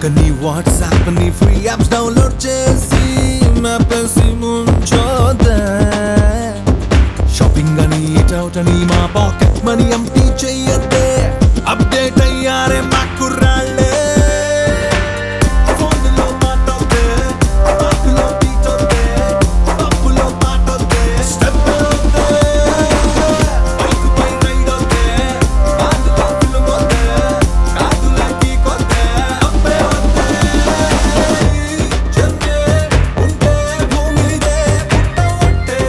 నీ వాట్సాప్ ని free apps download చేసి మ్యాపేసి ముంచోదే షాపింగ్ అని అవుట్ అని మా పాకెట్ మనీ ఎంటీ చెయ్యద్దే అప్డేట్ అయ్యారే మా కుర్రాళ్ళే ఫోన్లో మాటొద్దే బాకులో బీటొద్దే పప్పులో పాటొద్దే స్టెప్ వద్దే బైక్ పై రైడ్ వద్దే బాధలో ఫిల్మ్ వద్దే కాదులకి కొద్దే అబ్బే వద్దే జన్మే ఉంటే భూమిదే పుట్టవట్టే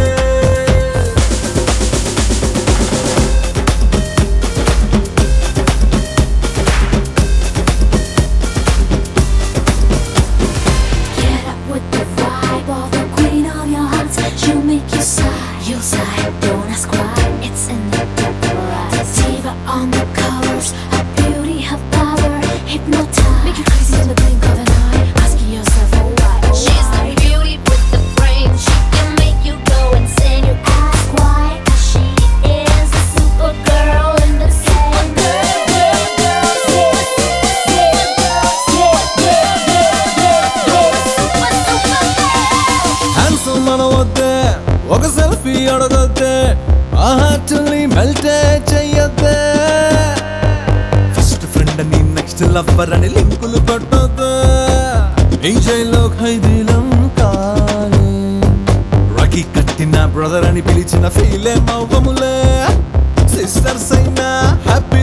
Get up with the vibe of the queen of your hearts. She'll make you sigh. You'll sigh. Don't ask why. It's in the depth of her eyes. Diva on the covers. Her beauty, her power. Hypnotize. Make you crazy in the blink of an eye. Asking yourself, oh why? Oh She's why? the beauty with the brain. She can make you go insane. You Ask why? 'Cause she is a super girl in the same girl, girl, girl, yeah, yeah, yeah, yeah, yeah, yeah, yeah, super, super girl. Handsome అనవద్దే ఒక selfie అడగొద్దే ఆ హార్ట్ని మెల్టే చెయ్యొద్దే first friend అని next lover అని లింకులు కొట్టొద్దే ఈ జైల్లో ఖైదీలం కాలే రకి కట్టిన బ్రదర్ అని పిలిచిన ఫీలే మవ్వములే సిస్టర్స్ అయినా హ్యాపీ